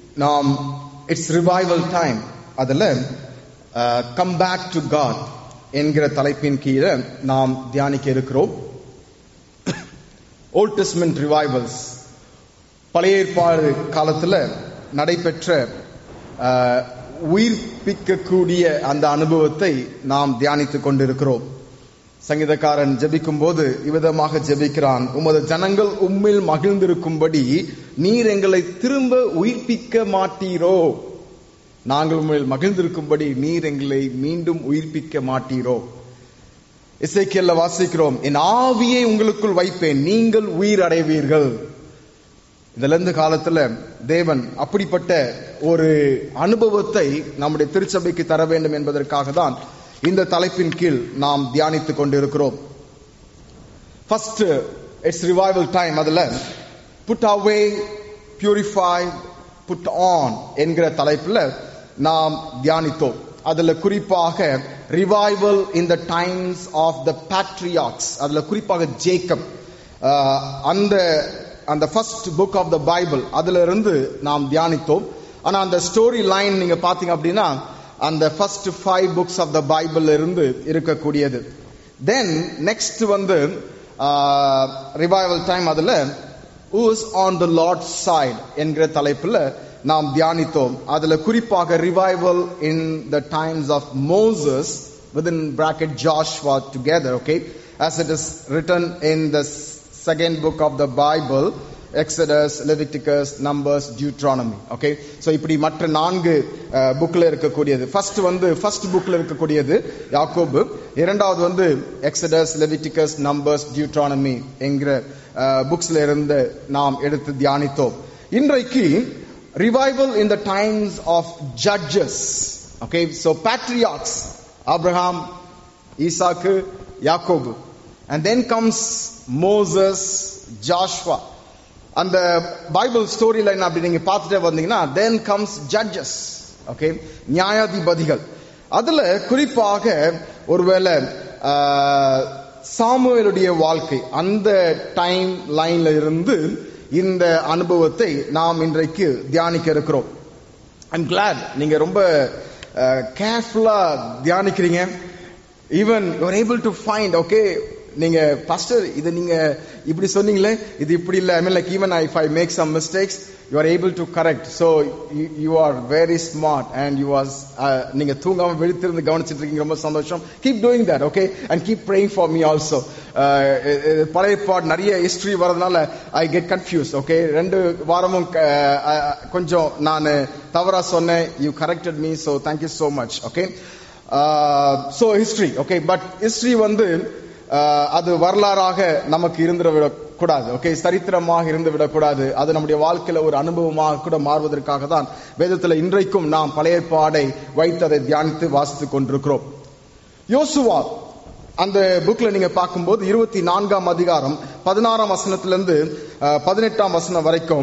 நாம் it's revival time அதுல come back to God என்கிற தலைப்பின் கீழே நாம் தியானிக்க இருக்கிறோம் ஓல்ட் டெஸ்ட்மெண்ட் ரிவைவல்ஸ் பழைய ஏற்பாடு காலத்துல நடைபெற்ற அஹ், உயிர்ப்பிக்கக்கூடிய அந்த அனுபவத்தை நாம் தியானித்துக் கொண்டிருக்கிறோம் சங்கீதக்காரன் ஜெபிக்கும் போது இவ்விதமாக ஜெபிக்கிறான் உமது ஜனங்கள் உம்மில் மகிழ்ந்திருக்கும்படி நீர் எங்களை திரும்ப உயிர்ப்பிக்க மாட்டீரோ நாங்கள் உம்மில் மகிழ்ந்திருக்கும்படி நீர் எங்களை மீண்டும் உயிர்ப்பிக்க மாட்டீரோ இசைக்கியல்ல வாசிக்கிறோம் என் ஆவியை உங்களுக்குள் வைப்பேன் நீங்கள் உயிர் அடைவீர்கள் இதுல இருந்து காலத்துல தேவன் அப்படிப்பட்ட ஒரு அனுபவத்தை நம்முடைய திருச்சபைக்கு தர வேண்டும் என்பதற்காக தான் இந்த தலைப்பின் கீழ் நாம் தியானித்துக் கொண்டிருக்கிறோம் ஃபர்ஸ்ட் இட்ஸ் ரிவைவல் டைம் அதுல put away purify put on என்கிற தலைப்புல நாம் தியானித்தோம் அதுல குறிப்பாக revival in the times of the patriarchs அதுல குறிப்பாக ஜேக்கப் ஆஹ், அந்த அந்த first book of the Bible அதுல இருந்து நாம் தியானித்தோம் ஆனா அந்த ஸ்டோரி லைன் நீங்க பாத்தீங்க அப்படின்னா அந்த first five books of the Bible இருந்து இருக்கக்கூடியது தென் நெக்ஸ்ட் வந்து ரிவைவல் டைம் அதுல who's on the Lord side என்கிற தலைப்புல நாம் தியானித்தோம் அதுல குறிப்பாக revival in the times of Moses within bracket Joshua together, okay? As it is written in the second book of the Bible, Exodus, Leviticus, Numbers, Deuteronomy, okay? So இப்படி மற்ற நான்கு புக்ல இருக்கக்கூடியது ஃபர்ஸ்ட் வந்து ஃபர்ஸ்ட் புக்ல இருக்கக்கூடியது யாக்கோபு இரண்டாவது வந்து எக்ஸடஸ் லெவிட்டிகஸ் நம்பர்ஸ் டியூட்ரானமி என்கிற புக்ஸ்ல இருந்து நாம் எடுத்து தியானித்தோம் இன்றைக்கு revival in the times of Judges okay so patriarchs Abraham ஈசாக்கு யாக்கோபு and then comes Moses Joshua அந்த பைபிள் ஸ்டோரி லைன் அப்படி நீங்க பார்த்துட்டே வந்தீங்கன்னா தென் கம்ஸ் ஜட்ஜஸ் ஓகே நியாயாதிபதிகள் அதுல குறிப்பாக ஒருவேளை ஆஹ், சாமுவேலுடைய வாழ்க்கை அந்த டைம் லைன்ல இருந்து இந்த அனுபவத்தை நாம் இன்றைக்கு தியானிக்க இருக்கிறோம் ஐம் கிளாட் நீங்க ரொம்ப கேர்ஃபுல்லா தியானிக்கிறீங்க even you are able to find okay நீங்க பாஸ்டர் இது நீங்க இப்படி சொன்னீங்களே இது இப்படி இல்ல I mean like even I I make some mistakes you are able to correct so you are very smart and you was நீங்க தூங்காம விழித்திருந்து கவனிச்சிட்டு இருக்கீங்க ரொம்ப சந்தோஷம் keep doing that okay and keep praying for me also பழைய பாட் நிறைய ஹிஸ்டரி வரதுனால ஐ கெட் கன்ஃபியூஸ் ஓகே ரெண்டு வாரமும் க- அஹ், கொஞ்சம் நான் தவறா சொன்னேன் you corrected me so thank you so much okay so history okay but history வந்து ஆஹ், அது வரலாறாக நமக்கு இருந்து விடக்கூடாது ஓகே சரித்திரமாக இருந்து விடக்கூடாது அது நம்முடைய வாழ்க்கையில ஒரு அனுபவமாக கூட மாறுவதற்காக தான் வேதத்துல இன்றைக்கும் நாம் பழைய பாடை வைத்து அதை தியானித்து வாசித்துக் கொண்டிருக்கிறோம் யோசுவா அந்த புக்ல நீங்க பார்க்கும்போது இருபத்தி நான்காம் அதிகாரம் பதினாறாம் வசனத்திலிருந்து அஹ், பதினெட்டாம் வசனம் வரைக்கும்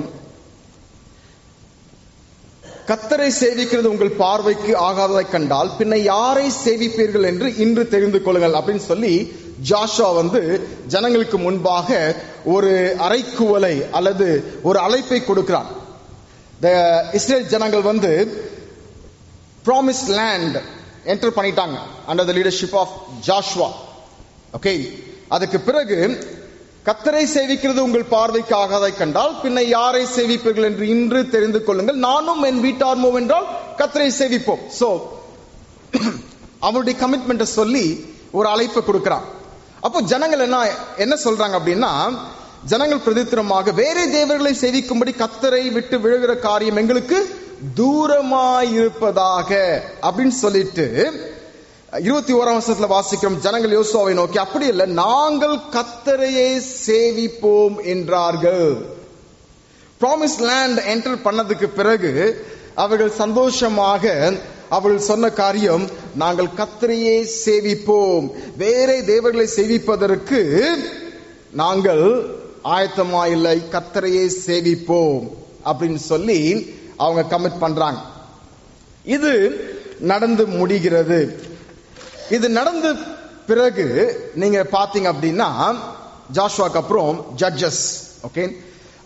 கத்தரை சேவிக்கிறது உங்கள் பார்வைக்கு ஆகாததை கண்டால் பின்ன யாரை சேவிப்பீர்கள் என்று இன்று தெரிந்து கொள்ளுங்கள் அப்படின்னு சொல்லி ஜாஷா வந்து ஜனங்களுக்கு முன்பாக ஒரு அறைக்குவலை அல்லது ஒரு அழைப்பை கொடுக்கிறான் The இஸ்ரேல் ஜனங்கள் வந்து ப்ராமிஸ் லேண்ட் என்டர் பண்ணிட்டாங்க under the leadership of Joshua okay அதுக்கு பிறகு கத்தரை சேவிக்கிறது உங்கள் பார்வைக்கு ஆகாதை கண்டால் பின்ன யாரை சேவிப்பீர்கள் என்று இன்று தெரிந்து கொள்ளுங்கள் நானும் என் வீட்டார்மோ என்றால் கத்தரை சேவிப்போம் சோ அவருடைய கமிட்மெண்ட்டை சொல்லி ஒரு அழைப்பை கொடுக்கிறான் அப்போ ஜனங்கள் என்ன என்ன சொல்றாங்க அப்படின்னா ஜனங்கள் பிரதித்திரமாக வேறே தேவர்களை சேவிக்கும்படி கத்தரை விட்டு விழுகிற காரியம் எங்களுக்கு தூரமாயிருப்பதாக அப்படின்னு சொல்லிட்டு இருபத்தி ஓராம் வருஷத்துல வாசிக்கிறோம் ஜனங்கள் யோசுவாவை நோக்கி அப்படி இல்லை நாங்கள் கத்தரையே சேவிப்போம் என்றார்கள் ப்ராமிஸ் லேண்ட் என்டர் பண்ணதுக்கு பிறகு அவர்கள் சந்தோஷமாக அவர்கள் சொன்ன காரியம் நாங்கள் கத்தரையே சேவிப்போம் வேற தேவர்களை சேவிப்பதற்கு நாங்கள் ஆயத்தமா இல்லை கத்தரையே சேவிப்போம் அப்படின்னு சொல்லி அவங்க கமிட் பண்றாங்க இது நடந்து முடிகிறது இது நடந்த பிறகு நீங்க பாத்தீங்க அப்படின்னா ஜாஷுவாக்கு அப்புறம் ஜட்ஜஸ் ஓகே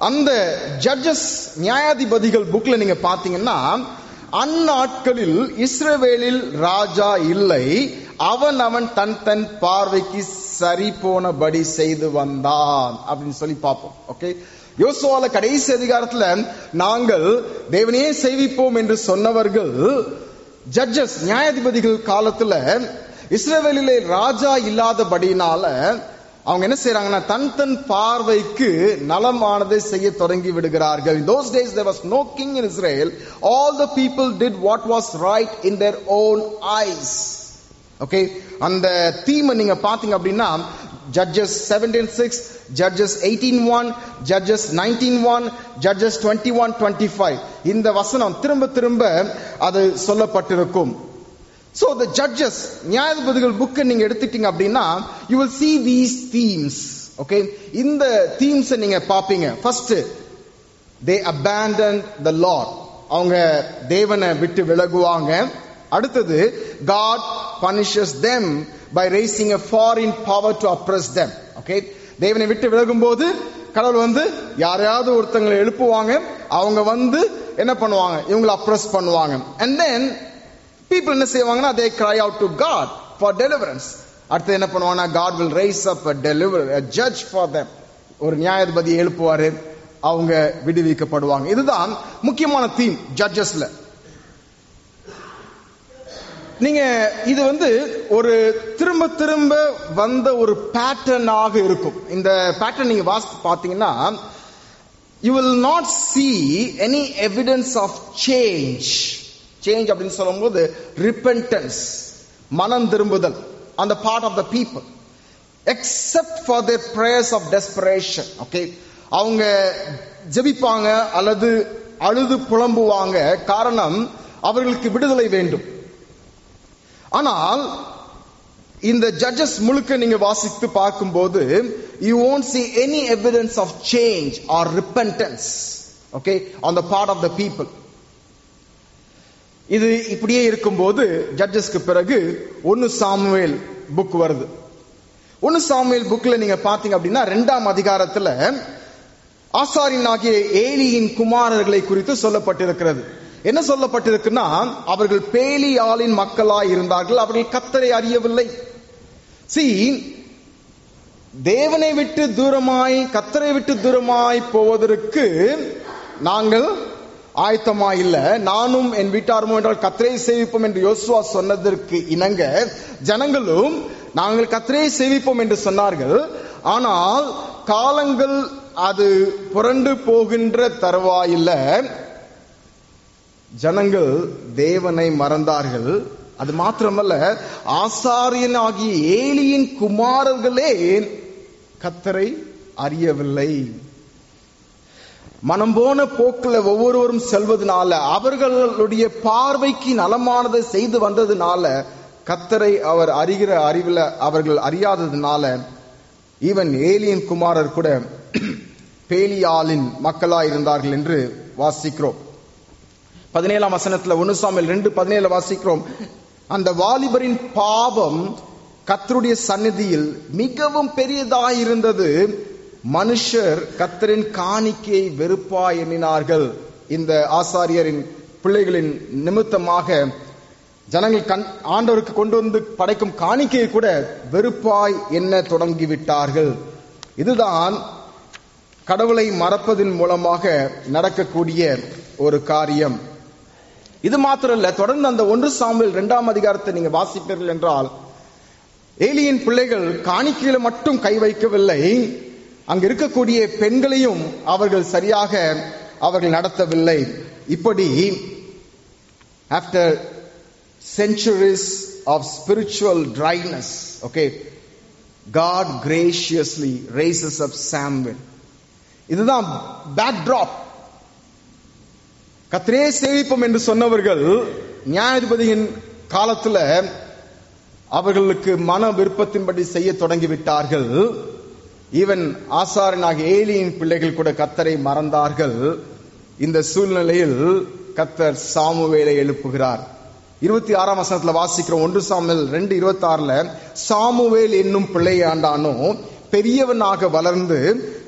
அந்த ஜட்ஜஸ் நியாயாதிபதிகள் புக்ல நீங்க பாத்தீங்கன்னா அந்நாட்களில் இஸ்ரவேலில் ராஜா இல்லை அவன் அவன் தன் தன் பார்வைக்கு சரி போனபடி செய்து வந்தான் அப்படின்னு சொல்லி பார்ப்போம் ஓகே யோசுவால கடைசி அதிகாரத்துல நாங்கள் தேவனையே செய்விப்போம் என்று சொன்னவர்கள் ஜட்ஜஸ் நியாயாதிபதிகள் காலத்துல இஸ்ரவேலிலே ராஜா இல்லாதபடினால அவங்க என்ன செய்யறாங்கன்னா தன் தன் பார்வைக்கு நலமானதை செய்ய தொடங்கி விடுகிறார்கள் in those days there was no king in israel all the people did what was right in their own eyes okay அந்த தீமை நீங்க பாத்தீங்க அப்படின்னா Judges seventeen six Judges eighteen one Judges nineteen one Judges twenty one twenty five இந்த வசனம் திரும்ப திரும்ப அது சொல்லப்பட்டிருக்கும் சோ த ஜட்ஜஸ் நியாயாதிபதிகள் புக்கை நீங்க எடுத்துட்டீங்க அப்படின்னா you will see these themes okay இந்த தீம்ஸை நீங்க பாப்பீங்க first they abandoned the Lord அவங்க தேவனை விட்டு விலகுவாங்க அடுத்தது God punishes them by raising a foreign power to oppress them okay தேவனை விட்டு விலகும் போது கடவுள் வந்து யாரையாவது ஒருத்தங்களை எழுப்புவாங்க அவங்க வந்து என்ன பண்ணுவாங்க இவங்களை அப்ரஸ் பண்ணுவாங்க அண்ட் தென் பீப்புள் என்ன செய்வாங்கன்னா தே cry out to God for deliverance அடுத்து என்ன பண்ணுவாங்கன்னா God will raise up a deliver a judge for them ஒரு நியாயாதிபதி எழுப்புவாரு அவங்க விடுவிக்கப்படுவாங்க இதுதான் முக்கியமான தீம் ஜட்ஜஸ்ல நீங்க இது வந்து ஒரு திரும்ப திரும்ப வந்த ஒரு பேட்டர்னாக இருக்கும் இந்த பேட்டர்ன் நீங்க வாசித்து பாத்தீங்கன்னா you will not see any evidence of change change அப்படின்னு சொல்லும்போது ரிப்பென்டன்ஸ் மனம் திரும்புதல் அந்த part of the people except for their prayers of desperation okay அவங்க ஜெபிப்பாங்க அல்லது அழுது புலம்புவாங்க காரணம் அவர்களுக்கு விடுதலை வேண்டும் ஆனால் இந்த ஜட்ஜஸ் முழுக்க நீங்க வாசித்து பார்க்கும்போது you won't see any evidence of change or repentance okay on the part of the people இது இப்படியே இருக்கும்போது ஜட்ஜஸ்க்கு பிறகு ஒன்னு சாமுவேல் புக் வருது ஒன்னு சாமுவேல் புக்ல நீங்க பாத்தீங்க அப்படின்னா ரெண்டாம் அதிகாரத்துல ஆசாரின் ஆகிய ஏலியின் குமாரர்களை குறித்து சொல்லப்பட்டிருக்கிறது என்ன சொல்லப்பட்டிருக்குன்னா அவர்கள் பேலி ஆளின் மக்களாய் இருந்தார்கள் அவர்கள் கத்தரை அறியவில்லை சி தேவனை விட்டு தூரமாய் கத்தரை விட்டு தூரமாய் போவதற்கு நாங்கள் ஆயத்தமா இல்ல நானும் என் வீட்டாருமோ என்றால் கத்தரை சேவிப்போம் என்று யோசுவா சொன்னதற்கு இணங்க ஜனங்களும் நாங்கள் கத்தரை சேவிப்போம் என்று சொன்னார்கள் ஆனால் காலங்கள் அது புரண்டு போகின்ற தருவாயில்ல ஜனங்கள் தேவனை மறந்தார்கள் அது மாத்திரமல்ல ஆசாரியன் ஆகிய ஏலியின் குமாரர்களே கத்தரை அறியவில்லை மனம் போன போக்குல ஒவ்வொருவரும் செல்வதனால அவர்களுடைய பார்வைக்கு நலமானதை செய்து வந்ததுனால கத்தரை அவர் அறிகிற அறிவில் அவர்கள் அறியாததுனால ஈவன் ஏலியன் குமாரர் கூட பேலியாலின் மக்களாய் இருந்தார்கள் என்று வாசிக்கிறோம் பதினேழாம் வசனத்துல ஒன்னு சாமியில் ரெண்டு பதினேழு வாசிக்கிறோம் அந்த வாலிபரின் பாவம் கத்தருடைய சந்நிதியில் மிகவும் பெரியதாயிருந்தது மனுஷர் கத்தரின் காணிக்கையை வெறுப்பாய் எண்ணினார்கள் இந்த ஆசாரியரின் பிள்ளைகளின் நிமித்தமாக ஜனங்கள் கண் ஆண்டவருக்கு கொண்டு வந்து படைக்கும் காணிக்கையை கூட வெறுப்பாய் எண்ண தொடங்கிவிட்டார்கள் இதுதான் கடவுளை மறப்பதன் மூலமாக நடக்கக்கூடிய ஒரு காரியம் இது மாத்திரம் இல்ல தொடர்ந்து அந்த ஒன்று சாம்பல் இரண்டாம் அதிகாரத்தை நீங்க வாசிப்பீர்கள் என்றால் ஏலியின் பிள்ளைகள் காணிக்கையில மட்டும் கை வைக்கவில்லை அங்க இருக்கக்கூடிய பெண்களையும் அவர்கள் சரியாக அவர்கள் நடத்தவில்லை இப்படி after centuries of spiritual dryness okay god graciously raises up samuel இதுதான் பேக்ட்ராப் கத்திரே சேவிப்போம் என்று சொன்னவர்கள் நியாயாதிபதியின் காலத்துல அவர்களுக்கு மன விருப்பத்தின்படி செய்ய தொடங்கிவிட்டார்கள் ஈவன் ஆசாரனாகிய ஏலியின் பிள்ளைகள் கூட கத்தரை மறந்தார்கள் இந்த சூழ்நிலையில் கத்தர் சாமுவேலை எழுப்புகிறார் இருபத்தி ஆறாம் வசனத்துல வாசிக்கிறோம் ஒன்று சாமுவேல் ரெண்டு இருபத்தி ஆறுல சாமுவேல் என்னும் பிள்ளையாண்டானோ பெரியவனாக வளர்ந்து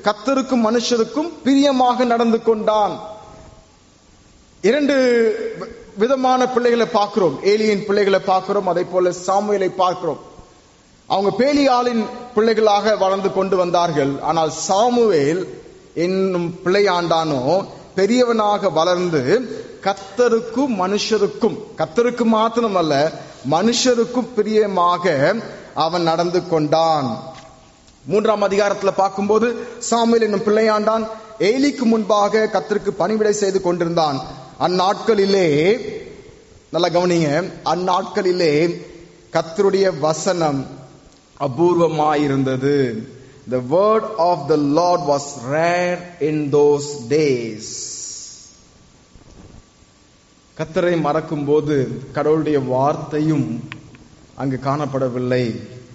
கத்தருக்கும் மனுஷருக்கும் பிரியமாக நடந்து கொண்டான் இரண்டு வி- விதமான பிள்ளைகளை பார்க்கிறோம் ஏலியின் பிள்ளைகளை பார்க்கிறோம் அதே போல சாமுவேலை பார்க்கிறோம் அவங்க பேலியாளின் பிள்ளைகளாக வளர்ந்து கொண்டு வந்தார்கள் ஆனால் சாமுவேல் என்னும் பிள்ளையாண்டானோ பெரியவனாக வளர்ந்து கத்தருக்கும் மனுஷருக்கும் கத்தருக்கு மாத்திரமல்ல மனுஷருக்கும் பிரியமாக அவன் நடந்து கொண்டான் மூன்றாம் அதிகாரத்துல பார்க்கும்போது சாமுவேல் என்னும் பிள்ளையாண்டான் ஏலிக்கு முன்பாக கத்தருக்கு பணிவிடை செய்து கொண்டிருந்தான் அந்நாட்களிலே நல்லா கவனிங்க அந்நாட்களிலே கத்தருடைய வசனம் அபூர்வமாயிருந்தது the word of the lord was rare in those days கத்தரை மறக்கும் போது கடவுளுடைய வார்த்தையும் அங்கு காணப்படவில்லை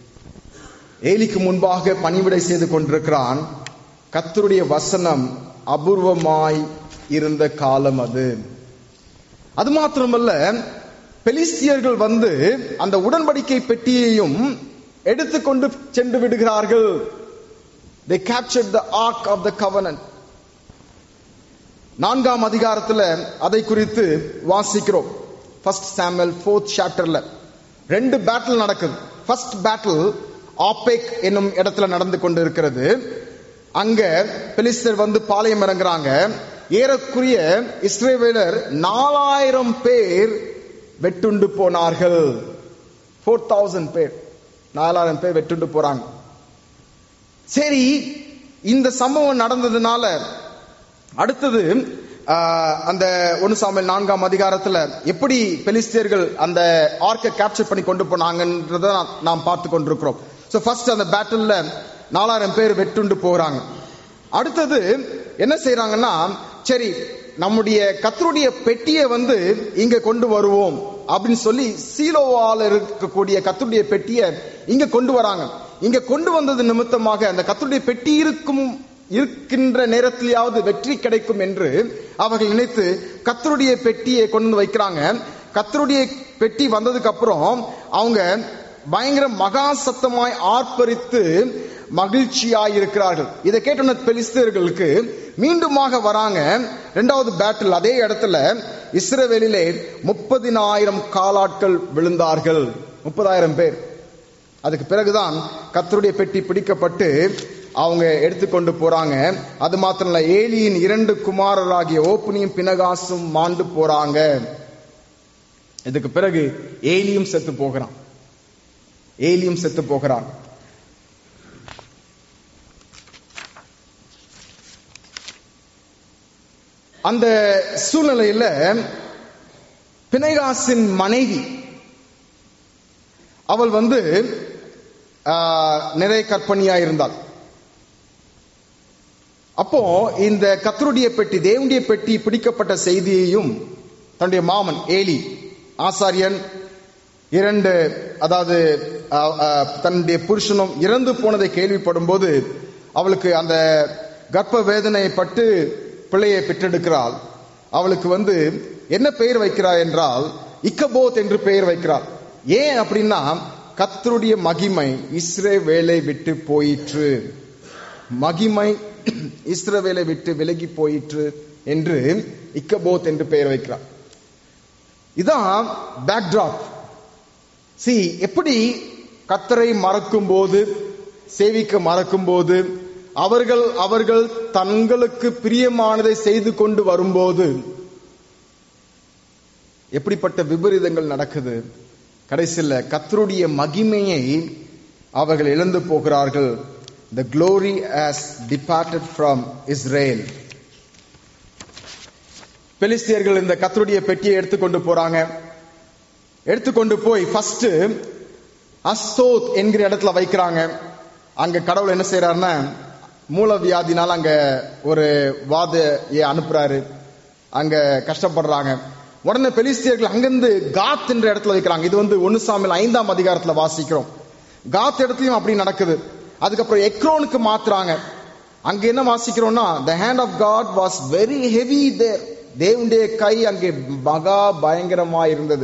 ஏலிக்கு முன்பாக பணிவிடை செய்து கொண்டிருக்கிறான் கத்தருடைய வசனம் அபூர்வமாய் இருந்த காலம் அது அது மாத்திரமல்ல பெலிஸ்தியர்கள் வந்து அந்த உடன்படிக்கை பெட்டியையும் எடுத்துக்கொண்டு சென்று விடுகிறார்கள் they captured the ark of the covenant நான்காம் அதிகாரத்துல அதை குறித்து வாசிக்கிறோம் ஃபர்ஸ்ட் சாமுவேல் ஃபோர்த் சாப்டர்ல ரெண்டு பேட்டில் நடக்குது ஃபர்ஸ்ட் பேட்டில் ஆபேக் என்னும் இடத்துல நடந்து கொண்டு இருக்கிறது அங்க பெலிஸ்தர் வந்து பாளையம் இறங்குறாங்க ஏறக்குரிய இஸ்ரேவேலர் நாலாயிரம் பேர் வெட்டுண்டு போனார்கள் ஃபோர் தௌசண்ட் பேர் நாலாயிரம் பேர் வெட்டுண்டு போறாங்க சரி இந்த சம்பவம் நடந்ததுனால அடுத்தது ஆஹ், அந்த ஒன்னு சாமுவேல் நான்காம் அதிகாரத்துல எப்படி பெலிஸ்தியர்கள் அந்த ஆர்க்கை கேப்சர் பண்ணி கொண்டு போனாங்கன்றத நாம்- நாம் பார்த்து கொண்டிருக்கிறோம் சோ ஃபர்ஸ்ட் அந்த பேட்டில்ல நாலாயிரம் பேர் வெட்டுண்டு போறாங்க அடுத்தது என்ன செய்றாங்கன்னா சரி நம்முடைய கத்தருடைய பெட்டியை வந்து இங்க கொண்டு வருவோம் அப்படின்னு சொல்லி சீலோவால இருக்கக்கூடிய கத்தருடைய பெட்டியை இங்க கொண்டு வராங்க இங்க கொண்டு வந்தது நிமித்தமாக அந்த கத்தருடைய பெட்டி இருக்கும் இருக்கின்ற நேரத்திலேயாவது வெற்றி கிடைக்கும் என்று அவர்கள் நினைத்து கத்தருடைய பெட்டியை கொண்டு வந்து வைக்கிறாங்க கத்தருடைய பெட்டி வந்ததுக்கு அப்புறம் அவங்க பயங்கர மகா சத்தமாய் ஆர்ப்பரித்து மகிழ்ச்சியாய் இருக்கிறார்கள் இதை கேட்டோன்ன பெலிஸ்தர்களுக்கு மீண்டுமாக வராங்க இரண்டாவது பேட்டில் அதே இடத்துல இஸ்ரவேலிலே முப்பதினாயிரம் காலாட்கள் விழுந்தார்கள் முப்பதாயிரம் பேர் அதுக்கு பிறகுதான் கத்தருடைய பெட்டி பிடிக்கப்பட்டு அவங்க எடுத்துக்கொண்டு போறாங்க அது மாத்திரம் இல்ல ஏலியின் இரண்டு குமாரராகிய ஓப்புனியும் பினகாசும் மாண்டு போறாங்க இதுக்கு பிறகு ஏலியும் செத்து போகிறான் ஏலியும் செத்து போகிறான் அந்த சூழ்நிலையில பிணைகாசின் மனைவி அவள் வந்து ஆஹ், நிறை கற்பனியா இருந்தாள் அப்போ இந்த கத்தருடைய பெட்டி தேவனுடைய பெட்டி பிடிக்கப்பட்ட செய்தியையும் தன்னுடைய மாமன் ஏலி ஆசாரியன் இரண்டு அதாவது ஆஹ், ஆஹ், தன்னுடைய புருஷனும் இறந்து போனதை கேள்விப்படும் போது அவளுக்கு அந்த கர்ப்ப வேதனைப்பட்டு பிள்ளையை பெற்றெடுக்கிறாள் அவளுக்கு வந்து என்ன பெயர் வைக்கிறார் என்றால் இக்கபோத் என்று பெயர் வைக்கிறாள் ஏன் அப்படின்னா கத்தருடைய மகிமை இஸ்ரவேலை விட்டு போயிற்று மகிமை இஸ்ரவேலை விட்டு விலகி போயிற்று என்று இக்கபோத் என்று பெயர் வைக்கிறார் இதான் பேக்டிராப் சி எப்படி கத்தரை மறக்கும் போது சேவிக்க மறக்கும் போது அவர்கள் அவர்கள் தங்களுக்கு பிரியமானதை செய்து கொண்டு வரும்போது எப்படிப்பட்ட விபரீதங்கள் நடக்குது கடைசியில் கத்தருடைய மகிமையை அவர்கள் இழந்து போகிறார்கள் the glory has departed from Israel பெலிஸ்தியர்கள் இந்த கத்தருடைய பெட்டியை எடுத்துக்கொண்டு போறாங்க எடுத்துக்கொண்டு போய் ஃபர்ஸ்ட் அஸ்தோத் என்கிற இடத்துல வைக்கிறாங்க அங்க கடவுள் என்ன செய்யறாருன்னா மூலவியாதினால அங்க ஒரு வாதையை அனுப்புறாரு அங்க கஷ்டப்படுறாங்க உடனே பெலிஸ்தியர்கள் அங்கிருந்து காத் என்ற இடத்துல வைக்கிறாங்க இது வந்து ஒன்னு சாமியில் ஐந்தாம் அதிகாரத்துல வாசிக்கிறோம் காத் இடத்துலயும் அப்படி நடக்குது அதுக்கப்புறம் எக்ரோனுக்கு மாத்துறாங்க அங்க என்ன வாசிக்கிறோம்னா the hand of god was very heavy there தேவனுடைய கை அங்கே மகா பயங்கரமா இருந்தது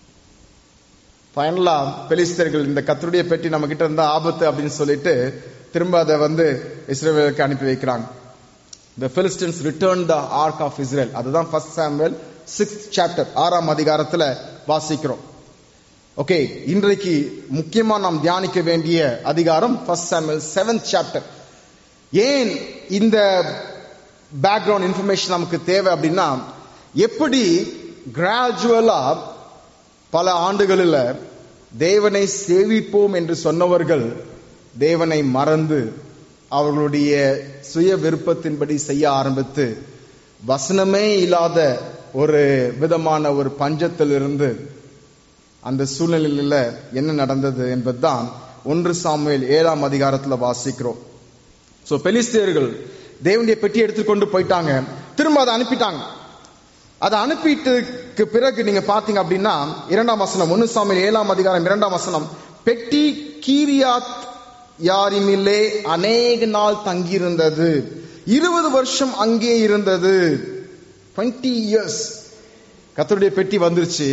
ஃபைனலா பெலிஸ்தர்கள் இந்த கத்தருடைய பெட்டி நம்ம கிட்ட இருந்தா ஆபத்து அப்படின்னு சொல்லிட்டு திரும்ப அதை வந்து இஸ்ரேலுக்கு அனுப்பி வைக்கிறாங்க the Philistines returned the ark of Israel அதுதான் ஃபர்ஸ்ட் சாமுவேல் சிக்ஸ்த் சாப்டர் ஆறாம் அதிகாரத்துல வாசிக்கிறோம் ஓகே இன்றைக்கு முக்கியமா நாம் தியானிக்க வேண்டிய அதிகாரம் ஃபர்ஸ்ட் சாமுவேல் செவன்த் சாப்டர் ஏன் இந்த பேக்ரவுண்ட் இன்ஃபர்மேஷன் நமக்கு தேவை அப்படின்னா எப்படி கிராஜுவலா பல ஆண்டுகளில் தேவனை சேவிப்போம் என்று சொன்னவர்கள் தேவனை மறந்து அவர்களுடைய சுய விருப்பத்தின்படி செய்ய ஆரம்பித்து வசனமே இல்லாத ஒரு விதமான ஒரு பஞ்சத்திலிருந்து அந்த சூழ்நிலையில என்ன நடந்தது என்பதுதான் ஒன்று சாமுவேல் ஏழாம் அதிகாரத்துல வாசிக்கிறோம் சோ பெலிஸ்தியர்கள் தேவனுடைய பெட்டி எடுத்துக்கொண்டு போயிட்டாங்க திரும்ப அதை அனுப்பிட்டாங்க அதை அனுப்பிட்டதுக்கு பிறகு நீங்க பாத்தீங்க அப்படின்னா இரண்டாம் வசனம் ஒன்னு சாமியில் ஏழாம் அதிகாரம் இரண்டாம் வசனம் பெட்டி கீரியாத் யாரிமில்லே அநேக நாள் தங்கியிருந்தது இருபது வருஷம் அங்கே இருந்தது டுவெண்ட்டி இயர்ஸ் கத்தருடைய பெட்டி வந்துருச்சு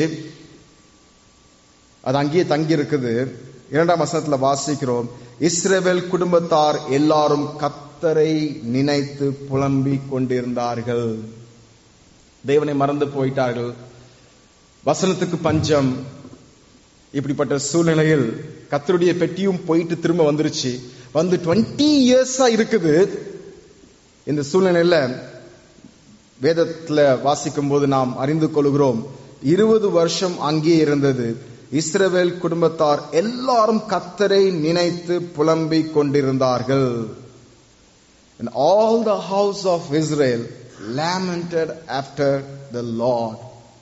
அது அங்கேயே தங்கி இருக்குது இரண்டாம் வசனத்துல வாசிக்கிறோம் இஸ்ரேவேல் குடும்பத்தார் எல்லாரும் கத்தரை நினைத்து புலம்பிக் கொண்டிருந்தார்கள் தேவனை மறந்து போயிட்டார்கள் வசனத்துக்கு பஞ்சம் இப்படிப்பட்ட சூழ்நிலையில் கத்தருடைய பெட்டியும் போயிட்டு திரும்ப வந்துருச்சு வந்து டுவெண்ட்டி இயர்ஸா இருக்குது இந்த சூழ்நிலையில வேதத்துல வாசிக்கும் போது நாம் அறிந்து கொள்கிறோம் இருபது வருஷம் அங்கே இருந்தது இஸ்ரவேல் குடும்பத்தார் எல்லாரும் கத்தரை நினைத்து புலம்பிக் கொண்டிருந்தார்கள் And all the house of Israel lamented after the Lord.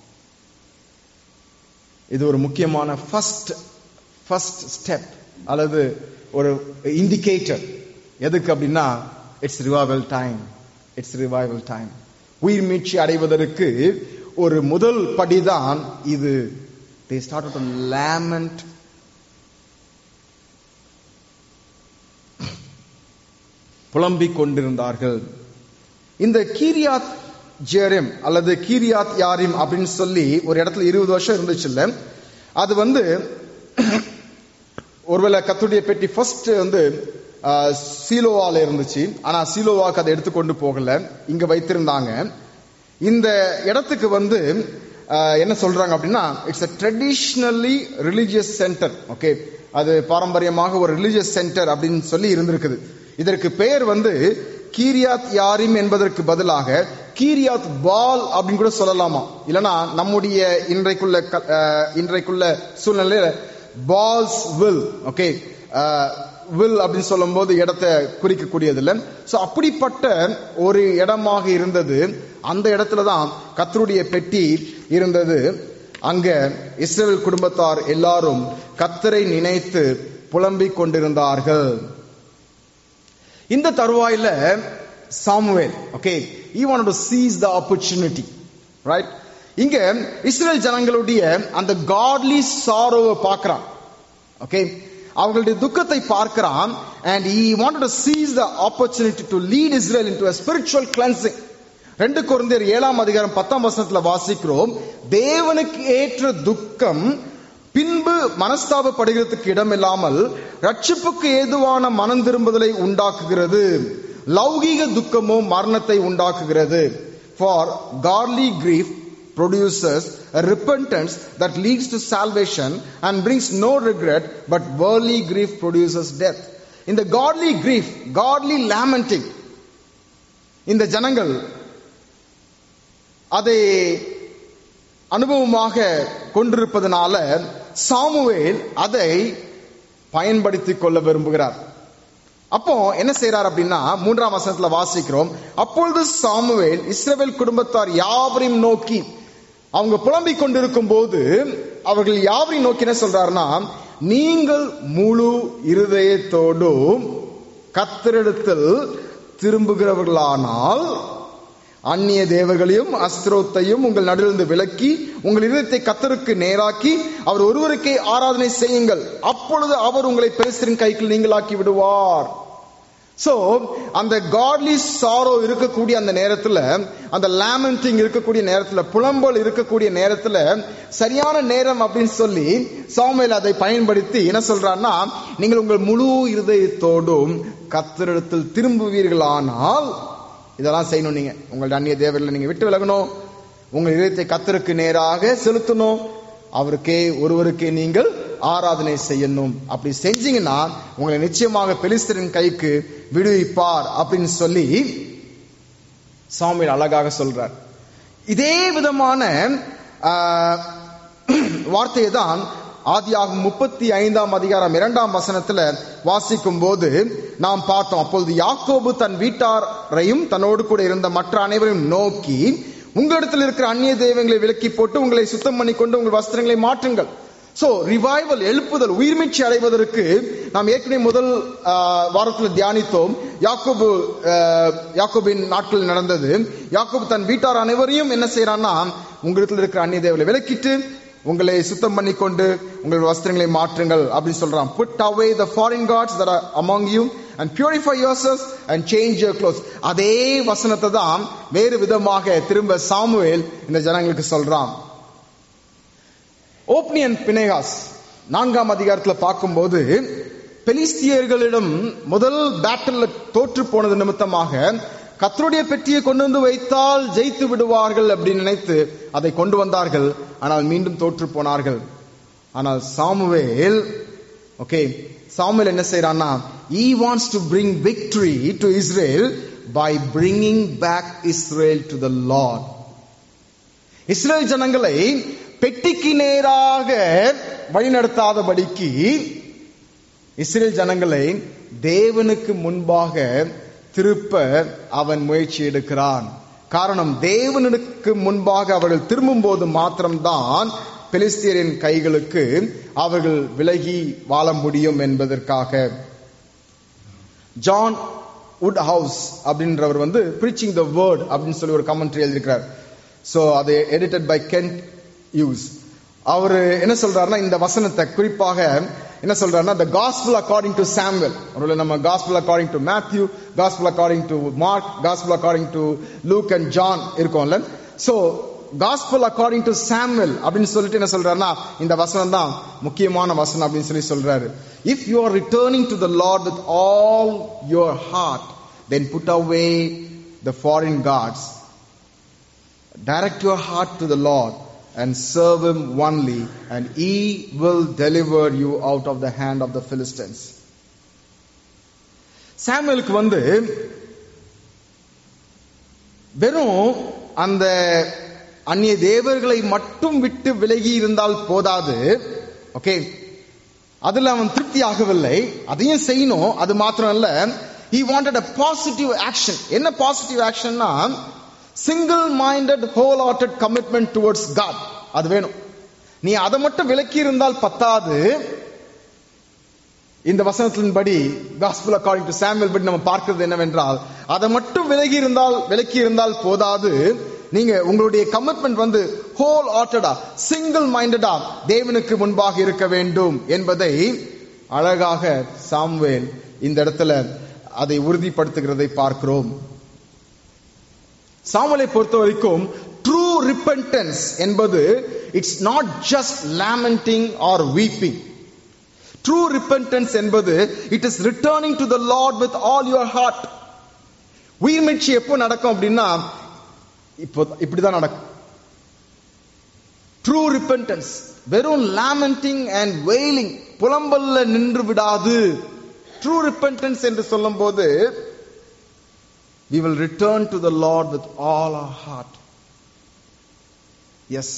இது ஒரு முக்கியமான ஃபர்ஸ்ட் ஃபர்ஸ்ட் ஸ்டெப் அல்லது ஒரு இண்டிகேட்டர் எதுக்கு அப்படின்னா it's revival time it's revival time உயிர் மீட்சி அடைவதற்கு ஒரு முதல் படிதான் இது they started to lament புலம்பிக் கொண்டிருந்தார்கள் இந்த கீரியாத் ஜேரிம் அல்லது கீரியாத் யாரிம் அப்படின்னு சொல்லி ஒரு இடத்துல இருபது வருஷம் இருந்துச்சு இல்ல அது வந்து ஒருவேளை கத்துடைய பெட்டி ஃபர்ஸ்ட் வந்து ஆஹ், சீலோவால இருந்துச்சு ஆனா சீலோவாக்கு அதை எடுத்துக்கொண்டு போகல இங்க வைத்திருந்தாங்க இந்த இடத்துக்கு வந்து ஆஹ், என்ன சொல்றாங்க அப்படின்னா it's a traditionally religious centre okay அது பாரம்பரியமாக ஒரு ரிலிஜியஸ் சென்டர் அப்படின்னு சொல்லி இருந்திருக்குது இதற்கு பெயர் வந்து கீரியாத் யாரிம் என்பதற்கு பதிலாக கீரியாத் பால் அப்படின்னு கூட சொல்லலாமா இல்லனா நம்முடைய இன்றைக்குள்ள க- ஆஹ், இன்றைக்குள்ள சூழ்நிலையில பால்ஸ் வில் ஓகே வில் அப்படின்னு சொல்லும்போது இடத்தை குறிக்கக்கூடியது இல்லை சோ அப்படிப்பட்ட ஒரு இடமாக இருந்தது அந்த இடத்துல தான் கத்தருடைய பெட்டி இருந்தது அங்க இஸ்ரேல் குடும்பத்தார் எல்லாரும் கத்தரை நினைத்து புலம்பிக் கொண்டிருந்தார்கள் இந்த தருவாயில Samuel okay I want to seize the opportunity right இங்க இஸ்ரேல் ஜனங்களுடைய அந்த காட்லி சாரோவை பார்க்கறான் ஓகே அவர்களுடைய துக்கத்தை பார்க்கிறான் and he wanted to seize the opportunity to lead Israel into a spiritual cleansing ரெண்டு குழந்தையர் ஏழாம் அதிகாரம் பத்தாம் வசனத்துல வாசிக்கிறோம் தேவனுக்கு ஏற்ற துக்கம் பின்பு மனஸ்தாபப்படுகிறதுக்கு இடமில்லாமல் ரட்சிப்புக்கு ஏதுவான மனம் திரும்புதலை உண்டாக்குகிறது லௌகீக துக்கமோ மரணத்தை உண்டாக்குகிறது for godly grief produces a repentance that leads to salvation and brings no regret, but worldly grief produces death. In the godly grief, godly lamenting, இந்த ஜனங்கள் அதை அனுபவமாக கொண்டிருப்பதனால சாமுவேல் அதை பயன்படுத்திக் கொள்ள விரும்புகிறார் அப்போ என்ன செய்றார் அப்படின்னா மூன்றாம் வசனத்துல வாசிக்கிறோம் அப்பொழுது சாமுவேல் இஸ்ரவேல் குடும்பத்தார் யாவரையும் நோக்கி அவங்க புலம்பிக் கொண்டிருக்கும் போது அவர்கள் யாவரையும் நோக்கி என்ன சொல்றாருன்னா நீங்கள் முழு இருதயத்தோடும் கத்தரிடத்தில் திரும்புகிறவர்களானால் அந்நிய தேவர்களையும் அஸ்திரோத்தையும் உங்கள் நடுவிலிருந்து விலக்கி உங்கள் இதயத்தை கத்தருக்கு நேராக்கி அவர் ஒருவருக்கே ஆராதனை செய்யுங்கள் அப்பொழுது அவர் உங்களை பெருசரின் கைக்குள் நீங்களாக்கி விடுவார் சோ அந்த காட்லி சாரோ இருக்கக்கூடிய அந்த நேரத்துல அந்த லேமெண்டிங் இருக்கக்கூடிய நேரத்துல புலம்பல் இருக்கக்கூடிய நேரத்துல சரியான நேரம் அப்படின்னு சொல்லி சாமுவேல் அதை பயன்படுத்தி என்ன சொல்றாருன்னா நீங்கள் உங்கள் முழு இருதயத்தோடும் கத்தரிடத்தில் திரும்புவீர்களானால் இதெல்லாம் செய்யணும் நீங்க உங்களுடைய அந்நிய தேவர்களை நீங்க விட்டு விலகணும் உங்கள் இதயத்தை கத்தருக்கு நேராக செலுத்தணும் அவருக்கே ஒருவருக்கே நீங்கள் ஆராதனை செய்யணும் அப்படி செஞ்சீங்கன்னா உங்களை நிச்சயமாக பெலிஸ்தரின் கைக்கு விடுவிப்பார் அப்படின்னு சொல்லி சாமியில் அழகாக சொல்றார் இதே விதமான ஆஹ், வார்த்தையை தான் ஆதியாகும் முப்பத்தி ஐந்தாம் அதிகாரம் இரண்டாம் வசனத்துல வாசிக்கும் போது நாம் பார்த்தோம் அப்பொழுது யாக்கோபு தன் வீட்டாரையும் தன்னோடு கூட இருந்த மற்ற அனைவரையும் நோக்கி உங்களிடத்தில் இருக்கிற அந்நிய தெய்வங்களை விலக்கி போட்டு உங்களை சுத்தம் பண்ணி கொண்டு உங்கள் வஸ்திரங்களை மாற்றுங்கள் சோ ரிவைவல் எழுப்புதல் உயிர்மீட்சி அடைவதற்கு நாம் ஏற்கனவே முதல் ஆஹ், வாரத்தில் தியானித்தோம் யாக்கோபு ஆஹ், யாக்கோபின் நாட்களில் நடந்தது யாக்கோபு தன் வீட்டார் அனைவரையும் என்ன செய்யறான்னா உங்களிடத்தில் இருக்கிற அந்நிய தேவலை விலக்கிட்டு உங்களை சுத்தம் பண்ணி கொண்டு உங்கள் வஸ்திரங்களை மாற்றுங்கள் அப்படின்னு சொல்றான் put away the foreign gods that are among you and purify yourselves and change your clothes அதே வசனத்தை தான் வேறு விதமாக திரும்ப சாமுவேல் இந்த ஜனங்களுக்கு சொல்றான் ஓப்னியன் பினேகாஸ் நான்காம் அதிகாரத்துல பார்க்கும்போது பெலிஸ்தியர்களிடம் முதல் பேட்டில் தோற்று போனது நிமித்தமாக கத்தருடைய பெட்டியை கொண்டு வந்து வைத்தால் ஜெயித்து விடுவார்கள் அப்படின்னு நினைத்து அதை கொண்டு வந்தார்கள் ஆனால் மீண்டும் தோற்று போனார்கள் ஆனால் சாமுவேல் ஓகே சாமுவேல் என்ன செய்யறான்னா he wants to bring victory to Israel by bringing back Israel to the Lord Israel ஜனங்களை பெட்டிக்கு நேராக வழிநடத்தாதபடிக்கு இஸ்ரேல் ஜனங்களை தேவனுக்கு முன்பாக திருப்ப அவன் முயற்சி எடுக்கிறான் காரணம் தேவனுக்கு முன்பாக அவர்கள் திரும்பும் போது மாத்திரம்தான் பெலிஸ்தியரின் கைகளுக்கு அவர்கள் விலகி வாழ முடியும் என்பதற்காக ஜான் வுட் ஹவுஸ் அப்படின்றவர் வந்து preaching the word அப்படின்னு சொல்லி ஒரு கமெண்ட்ரி எழுதியிருக்கிறார் சோ அது எடிட்டட் பை கென்ட் யூஸ் அவர் என்ன சொல்றாருன்னா இந்த வசனத்தை குறிப்பாக என்ன சொல்றாருன்னா the gospel according to samuel ஒருவேளை நம்ம gospel according to matthew gospel according to mark gospel according to luke and john இருக்கோம்ல so gospel according to samuel அப்படின்னு சொல்லிட்டு என்ன சொல்றாருன்னா இந்த வசனம் தான் முக்கியமான வசனம் அப்படின்னு சொல்லி சொல்றாரு if you are returning to the lord with all your heart then put away the foreign gods direct your heart to the lord and serve him only and he will deliver you out of the hand of the philistines சாமுவேலுக்கு வந்து வெறும் அந்த அந்நிய தேவர்களை மட்டும் விட்டு விலகி இருந்தால் போதாது ஓகே அதுல அவன் திருப்தி ஆகவில்லை அதையும் செய்யணும் அது மாத்திரம் இல்ல he wanted a positive action என்ன பாசிட்டிவ் ஆக்ஷன்னா single minded whole hearted commitment towards God அது வேணும் நீ அதை மட்டும் விலக்கி இருந்தால் பத்தாது இந்த வசனத்தின்படி gospel according to சாமுவேல் படி நம்ம பார்க்கிறது என்னவென்றால் அதை மட்டும் விலகி இருந்தால் விலக்கி இருந்தால் போதாது நீங்க உங்களுடைய கமிட்மெண்ட் வந்து ஹோல் ஹார்ட்டடா சிங்கிள் மைண்டடா தேவனுக்கு முன்பாக இருக்க வேண்டும் என்பதை அழகாக சாமுவேல் இந்த இடத்துல அதை உறுதிப்படுத்துகிறதை பார்க்கிறோம் சாமுவேலை பொறுத்த வரைக்கும் ட்ரூ ரிப்பன்டன்ஸ் என்பது it's not just lamenting or weeping true repentance என்பது it is returning to the Lord with all your heart உயிர்மீட்சி எப்போ நடக்கும் அப்படின்னா இப்போ இப்படிதான் நடக்கும் ட்ரூ ரிப்பன்டன்ஸ் வெறும் லேமெண்டிங் அண்ட் வெயிலிங் புலம்பல்ல நின்று விடாது ட்ரூ ரிப்பன்டன்ஸ் என்று சொல்லும் போது we will return to the Lord with all our heart. Yes,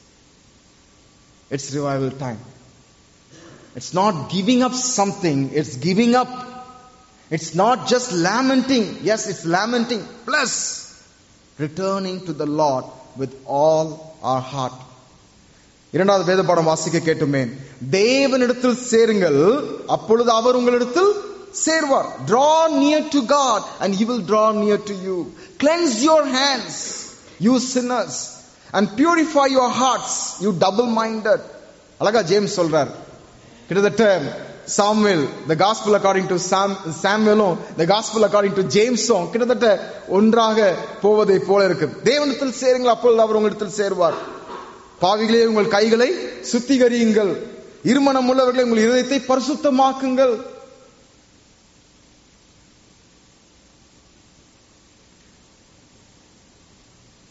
it's revival time. It's not giving up something, it's giving up. It's not just lamenting. Yes, it's lamenting. Plus, returning to the Lord with all our heart. இரண்டாவது வேத பாடம் வாசிக்க கேட்டுமே தேவனிடத்தில் சேருங்கள் அப்பொழுது அவர் உங்களிடத்தில் சேர்வார் draw near to God and he will draw near to you cleanse your hands you sinners and purify your hearts you double minded அழகா ஜேம்ஸ் சொல்றார் கிட்டத்தட்ட Samuel the gospel according to Sam சாமுவேலும் the gospel according to ஜேம்ஸும் கிட்டத்தட்ட ஒன்றாக போவதை போல இருக்கு தேவனிடத்தில் சேருங்கள் அப்பொழுது அவர் உங்களிடத்தில் சேருவார் பாவிகளே உங்கள் கைகளை சுத்திகரியுங்கள் இருமனம் உள்ளவர்களே உங்கள் இதயத்தை பரிசுத்தமாக்குங்கள்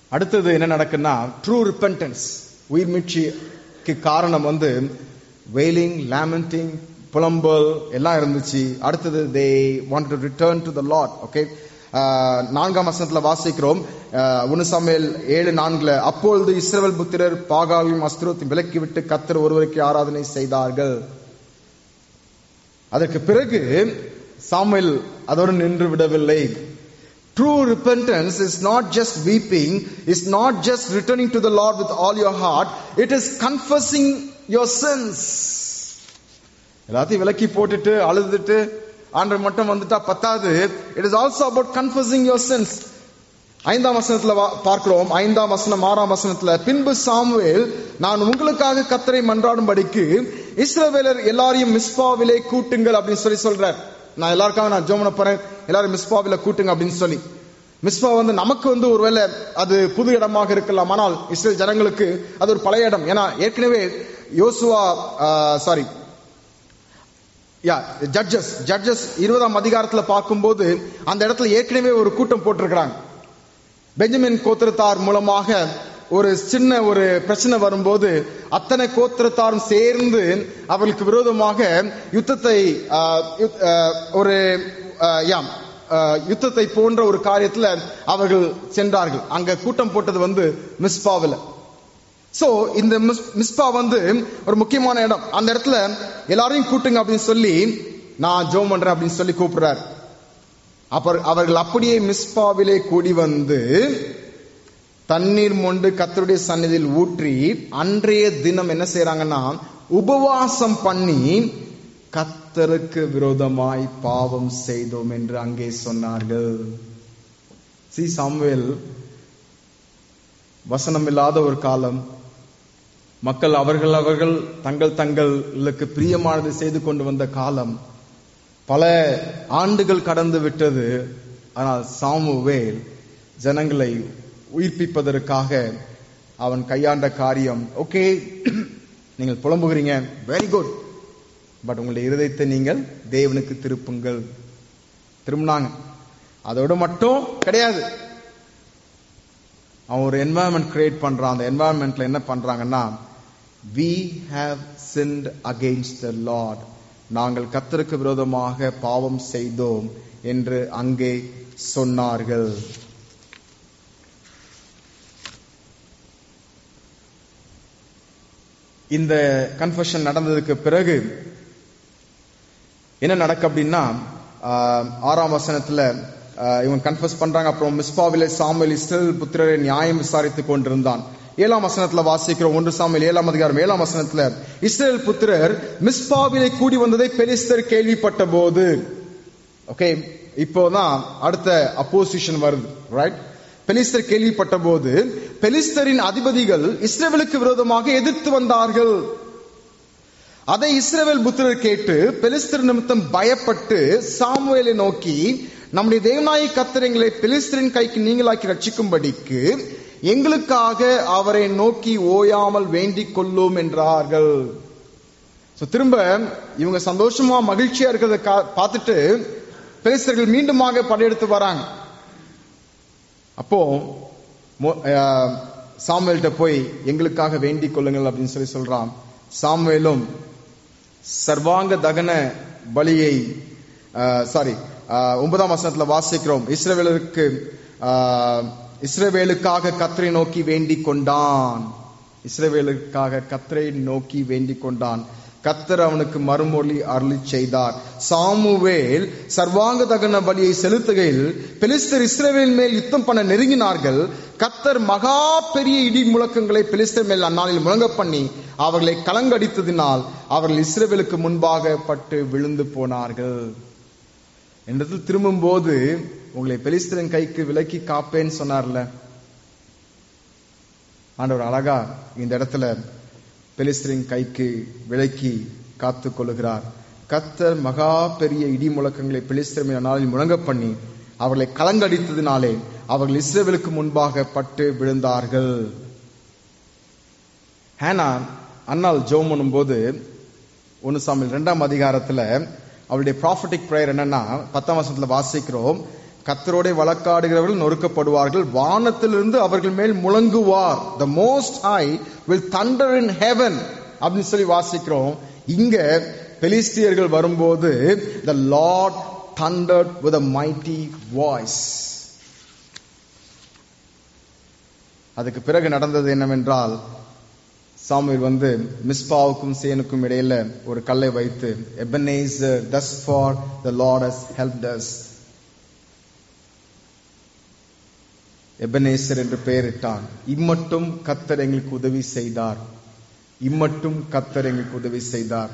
அடுத்தது என்ன நடக்குன்னா ட்ரூ ரிப்பன்டன்ஸ் உயிர் மீட்சிக்கு காரணம் வந்து வெயிலிங் லேமெண்டிங் புலம்பல் எல்லாம் இருந்துச்சு அடுத்தது they want to return to the Lord okay நான்காம் வசனத்துல வாசிக்கிறோம் ஒன்னு சமையல் ஏழு நான்குல அப்பொழுது இஸ்ரவேல் புத்திரர் பாகாவையும் அஸ்திரத்தையும் விலக்கிவிட்டு கத்தர் ஒருவருக்கு ஆராதனை செய்தார்கள் அதற்கு பிறகு சாமுவேல் அதோடு நின்று விடவில்லை True repentance is not just weeping, is not just returning to the Lord with all your heart, it is confessing your sins. எல்லாத்தையும் விலக்கி போட்டுட்டு அழுதுட்டு ஆண்டர் மட்டும் வந்துட்டா பத்தாது it is also about confusing your sense ஐந்தாம் வசனத்துல வா- பார்க்கிறோம் ஐந்தாம் வசனம் ஆறாம் வசனத்துல பின்பு சாமுவேல் நான் உங்களுக்காக கத்தரை மன்றாடும்படிக்கு இஸ்ரவேலர் எல்லாரையும் மிஸ்பாவிலே கூட்டுங்கள் அப்படின்னு சொல்லி சொல்றார் நான் எல்லாருக்காக நான் ஜோமன போறேன் எல்லாரும் மிஸ்பாவில கூட்டுங்க அப்படின்னு சொல்லி மிஸ்பா வந்து நமக்கு வந்து ஒருவேளை அது புது இடமாக இருக்கலாம் ஆனால் இஸ்ரேல் ஜனங்களுக்கு அது ஒரு பழைய இடம் ஏன்னா ஏற்கனவே யோசுவா சாரி யா ஜட்ஜஸ் ஜட்ஜஸ் இருபதாம் அதிகாரத்துல பார்க்கும்போது அந்த இடத்துல ஏற்கனவே ஒரு கூட்டம் போட்டிருக்கிறாங்க பெஞ்சமின் கோத்திரத்தார் மூலமாக ஒரு சின்ன ஒரு பிரச்சனை வரும்போது அத்தனை கோத்திரத்தாரும் சேர்ந்து அவர்களுக்கு விரோதமாக யுத்தத்தை ஆ, யுத்- ஆ, ஒரு ஆ, யாம் ஆ, யுத்தத்தை போன்ற ஒரு காரியத்துல அவர்கள் சென்றார்கள் அங்க கூட்டம் போட்டது வந்து மிஸ்பாவில் சோ இந்த மிஸ்- மிஸ்பா வந்து ஒரு முக்கியமான இடம் அந்த இடத்துல எல்லாரையும் கூட்டுங்க அப்படின்னு சொல்லி நான் ஜோம் பண்றேன் அப்படின்னு சொல்லி கூப்பிடுறாரு அப்ப அவர்கள் அப்படியே மிஸ்பாவிலே கூடி வந்து தண்ணீர் மொண்டு கத்தருடைய சந்நிதியில் ஊற்றி அன்றைய தினம் என்ன செய்யறாங்கன்னா உபவாசம் பண்ணி கத்தருக்கு விரோதமாய் பாவம் செய்தோம் என்று அங்கே சொன்னார்கள் சி சாமுவேல் வசனம் இல்லாத ஒரு காலம் மக்கள் அவர்கள் அவர்கள் தங்கள் தங்களுக்கு பிரியமானதை செய்து கொண்டு வந்த காலம் பல ஆண்டுகள் கடந்து விட்டது ஆனால் சாமுவேல் ஜனங்களை உயிர்ப்பிப்பதற்காக அவன் கையாண்ட காரியம் ஓகே நீங்கள் புலம்புகிறீங்க வெரி குட் பட் உங்களுடைய இருதயத்தை நீங்கள் தேவனுக்கு திருப்புங்கள் திரும்பினாங்க அதோட மட்டும் கிடையாது அவன் ஒரு என்வாயன்மெண்ட் கிரியேட் பண்றான் அந்த என்வாயன்மெண்ட்ல என்ன பண்றாங்கன்னா we have sinned against the lord நாங்கள் கர்த்தருக்கு விரோதமாக பாவம் செய்தோம் என்று அங்கே சொன்னார்கள் இந்த கன்ஃபஷன் நடந்ததுக்கு பிறகு என்ன நடக்கு அப்படின்னா ஆஹ், ஆறாம் வசனத்துல ஆஹ், இவங்க கன்ஃபஸ் பண்றாங்க அப்புறம் மிஸ்பாவிலே சாமுவேல் இஸ்ரேல் புத்திரரை நியாயம் விசாரித்துக் கொண்டிருந்தான் ஏழாம் வசனத்துல வாசிக்கிறோம் ஒன்று சாமுவேல் ஏழாம் அதிகாரம் ஏழாம் வசனத்துல இஸ்ரேல் புத்திரர் மிஸ்பாவிலே கூடி வந்ததை பெலிஸ்தர் கேள்விப்பட்ட போது ஓகே இப்போதான் அடுத்த அப்போசிஷன் வருது ரைட் பெலிஸ்தர் கேள்விப்பட்ட போது பெலிஸ்தரின் அதிபதிகள் இஸ்ரேலுக்கு விரோதமாக எதிர்த்து வந்தார்கள் அதை இஸ்ரவேல் புத்திரர் கேட்டு பெலிஸ்தர் நிமித்தம் பயப்பட்டு சாமுவேலை நோக்கி நம்முடைய தேவநாயக கத்தர் எங்களை பெலிஸ்தரின் கைக்கு நீங்களாக்கி ரட்சிக்கும்படிக்கு எங்களுக்காக அவரை நோக்கி ஓயாமல் வேண்டிக் கொள்ளும் என்றார்கள் So, திரும்ப இவங்க சந்தோஷமா மகிழ்ச்சியா இருக்கிறத கா- பார்த்துட்டு பெலிஸ்தர்கள் மீண்டுமாக படையெடுத்து வராங்க அப்போ மோ- அஹ், சாமுவேல்கிட்ட போய் எங்களுக்காக வேண்டிக் கொள்ளுங்கள் அப்படின்னு சொல்லி சொல்றான் சாமுவேலும் சர்வாங்க தகன பலியை சாரி ஒன்பதாம் வசனத்துல வாசிக்கிறோம் இஸ்ரவேலருக்கு ஆஹ், இஸ்ரவேலுக்காக கத்தரை நோக்கி வேண்டிக் கொண்டான் இஸ்ரவேலுக்காக கத்தரை நோக்கி வேண்டிக் கொண்டான் கத்தர் அவனுக்கு மறுமொழி அருளி செய்தார் சாமுவேல் சர்வாங்க தகன பலியை செலுத்துகையில் பெலிஸ்தர் இஸ்ரவேல் மேல் யுத்தம் பண்ண நெருங்கினார்கள் கத்தர் மகா பெரிய இடி முழக்கங்களை பெலிஸ்தர் மேல் அந்நாளில் முழங்க பண்ணி அவர்களை கலங்கடித்ததினால் அவர்கள் இஸ்ரவேலுக்கு முன்பாக பட்டு விழுந்து போனார்கள் என்றதில் திரும்பும்போது உங்களை பெலிஸ்தரின் கைக்கு விலக்கி காப்பேன்னு சொன்னார்ல ஆண்டவர் அழகா இந்த இடத்துல பெலிஸ்தரின் கைக்கு விலக்கி காத்து கொள்ளுகிறார் கத்தர் மகா பெரிய இடி முழக்கங்களை பெலிஸ்தர் மேல் நாளில் முழங்க பண்ணி அவர்களை கலங்கடித்ததினாலே அவர்கள் இஸ்ரேலுக்கு முன்பாக பட்டு விழுந்தார்கள் ஹேனா அண்ணால் ஜோம் பண்ணும்போது ஒன்னு சாமியில் இரண்டாம் அதிகாரத்துல அவளுடைய ப்ராஃபட்டிக் ப்ரேயர் என்னன்னா பத்தாம் வருஷத்துல வாசிக்கிறோம் கத்தரோட வழக்காடுகிறவர்கள் நொறுக்கப்படுவார்கள் வானத்திலிருந்து அவர்கள் மேல் முழங்குவார் the Most High will thunder in heaven அப்படின்னு சொல்லி வாசிக்கிறோம் இங்க பெலிஸ்தியர்கள் வரும்போது the Lord thundered with a mighty voice அதுக்கு பிறகு நடந்தது என்னவென்றால் சாமுவேல் வந்து மிஸ்பாவுக்கும் சேனுக்கும் இடையில ஒரு கல்லை வைத்து Ebenezer thus far the lord has helped us Ebenezer என்று பெயரிட்டான் இம்மட்டும் கத்தர் எங்களுக்கு உதவி செய்தார் இம்மட்டும் கத்தர் எங்களுக்கு உதவி செய்தார்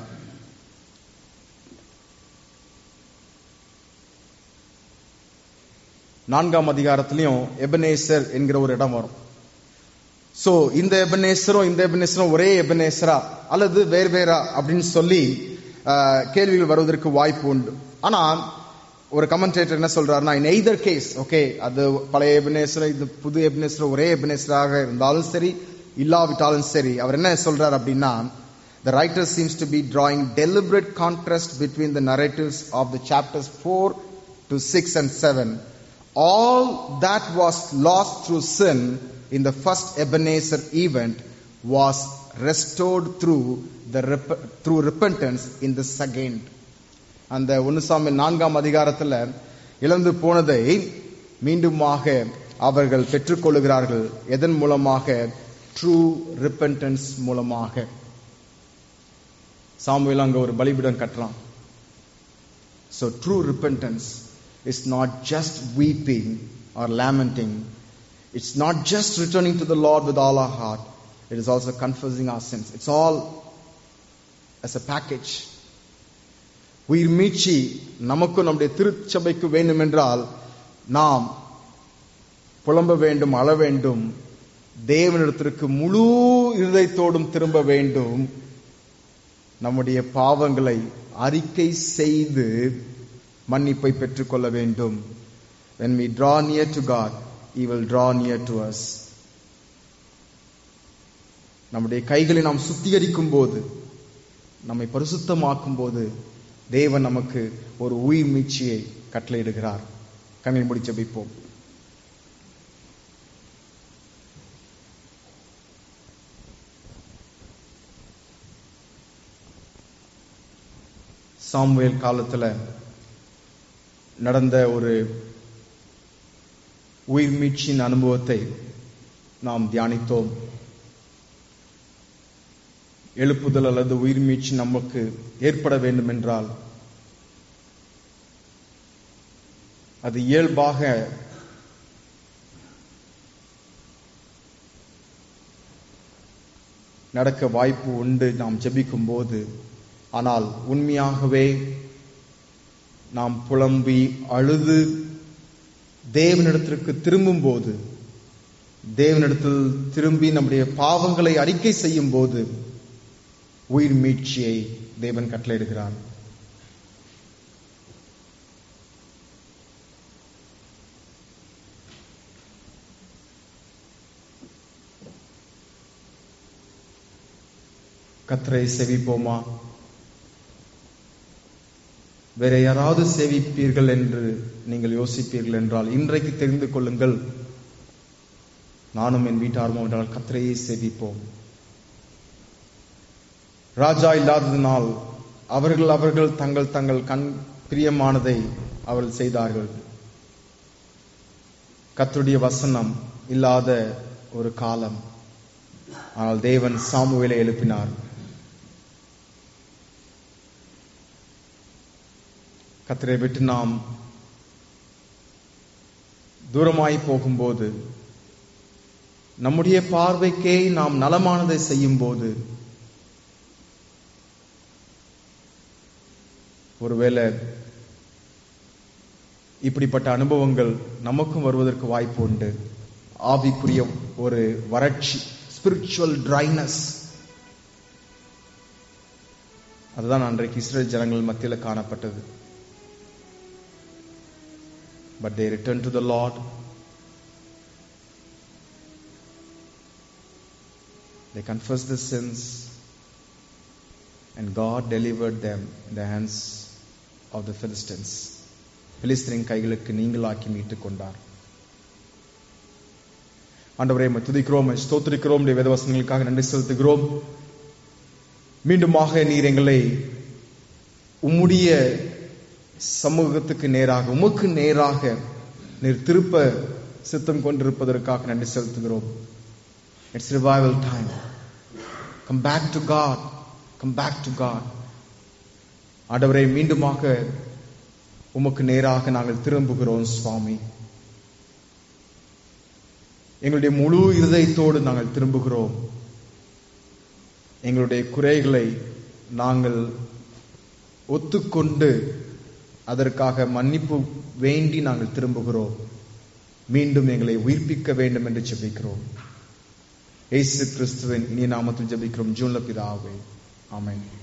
நான்காம் அதிகாரத்திலையும் எபனேசர் என்கிற ஒரு இடம் வரும் சோ இந்த எபனேசரும் இந்த எபனேசரும் ஒரே எபனேசரா அல்லது வேறு வேறா அப்படின்னு சொல்லி ஆஹ், கேள்விகள் வருவதற்கு வாய்ப்பு உண்டு ஆனா ஒரு கமெண்டேட்டர் என்ன சொல்றாருன்னா இன் எய்தர் கேஸ் ஓகே அது பழைய எபனேசர் இது புது எபனேசர் ஒரே எபனேசராக இருந்தாலும் சரி இல்லாவிட்டாலும் சரி அவர் என்ன சொல்றார் அப்படின்னா The writer seems to be drawing deliberate contrast between the narratives of the chapters 4 to 6 and 7. All that was lost through sin in the first Ebenezer event was restored through the rep- through repentance in the second. அந்த ஒன்னு சாமி நான்காம் அதிகாரத்துல இழந்து போனதை மீண்டுமாக அவர்கள் பெற்றுக்கொள்கிறார்கள் எதன் மூலமாக ட்ரூ ரிப்பன்டன்ஸ் மூலமாக சாமுவேல் அங்க ஒரு பலிபீடம் கட்டுறான் So true repentance is not just weeping or lamenting. It's not just returning to the Lord with all our heart. It is also confessing our sins. It's all as a package. உயிர் மீட்சி நமக்கும் நம்முடைய திருச்சபைக்கு வேண்டும் என்றால் நாம் புலம்ப வேண்டும் அழ வேண்டும் தேவனிடத்திற்கு முழு இருதயத்தோடும் திரும்ப வேண்டும் நம்முடைய பாவங்களை அறிக்கை செய்து மன்னிப்பை பெற்றுக்கொள்ள வேண்டும் when we draw near to god he will draw near to us நம்முடைய கைகளை நாம் சுத்திகரிக்கும் போது நம்மை பரிசுத்தமாக்கும் போது தேவன் நமக்கு ஒரு உயிர் மீட்சியை கட்டளையிடுகிறார் கண்ணில் முடி ஜெபிப்போம் சாமுவேல் காலத்துல நடந்த ஒரு உயிர் மீட்சியின் அனுபவத்தை நாம் தியானித்தோம் எழுப்புதல் அல்லது உயிர் மீட்சி நமக்கு ஏற்பட வேண்டும் என்றால் அது இயல்பாக நடக்க வாய்ப்பு உண்டு நாம் ஜெபிக்கும் போது ஆனால் உண்மையாகவே நாம் புலம்பி அழுது தேவனிடத்திற்கு திரும்பும் போது தேவனிடத்தில் திரும்பி நம்முடைய பாவங்களை அறிக்கை செய்யும் போது உயிர் மீட்சியை தேவன் கட்டளையிடுகிறார் கத்தரை செவிப்போமா வேற யாராவது சேவிப்பீர்கள் என்று நீங்கள் யோசிப்பீர்கள் என்றால் இன்றைக்கு தெரிந்து கொள்ளுங்கள் நானும் என் வீட்டாருமோ என்றால் கத்தரையே சேவிப்போம் ராஜா இல்லாததினால் அவர்கள் அவர்கள் தங்கள் தங்கள் கண் பிரியமானதை அவர்கள் செய்தார்கள் கர்த்தருடைய வசனம் இல்லாத ஒரு காலம் ஆனால் தேவன் சாமுவேலை எழுப்பினார் கத்தரை விட்டு நாம் தூரமாய் போகும்போது நம்முடைய பார்வைக்கே நாம் நலமானதை செய்யும் போது ஒருவேளை இப்படிப்பட்ட அனுபவங்கள் நமக்கும் வருவதற்கு வாய்ப்பு உண்டு ஆவிக்குரிய ஒரு வறட்சி ஸ்பிரிச்சுவல் ட்ரைனஸ் அதுதான் அன்றைக்கு இஸ்ரேல் ஜனங்கள் மத்தியில் காணப்பட்டது but they returned to the Lord. They confessed their sins, and God delivered them in the hands of the Philistines. பிலிஸ்தீனின் கைகளுக்கு நீங்களாக்கி மீட்டுக் கொண்டார் ஆண்டவரே உம்மை துதிக்கிறோம் உம்மை ஸ்தோத்திரிக்கிறோம் உடைய வேதவசனங்களுக்காக நன்றி செலுத்துகிறோம் மீண்டுமாக நீர் எங்களை உம்முடைய சமூகத்துக்கு நேராக உமக்கு நேராக நீர் திருப்ப சித்தம் கொண்டிருப்பதற்காக நன்றி செலுத்துகிறோம் it's revival time come back to God come back to God ஆண்டவரை மீண்டுமாக உமக்கு நேராக நாங்கள் திரும்புகிறோம் சுவாமி எங்களுடைய முழு இருதயத்தோடு நாங்கள் திரும்புகிறோம் எங்களுடைய குறைகளை நாங்கள் ஒத்துக்கொண்டு அதற்காக மன்னிப்பு வேண்டி நாங்கள் திரும்புகிறோம் மீண்டும் எங்களை உயிர்ப்பிக்க வேண்டும் என்று ஜெபிக்கிறோம் இயேசு கிறிஸ்துவின் இனிய நாமத்தில் ஜெபிக்கிறோம் ஜூன்ல பிதாவே ஆமென்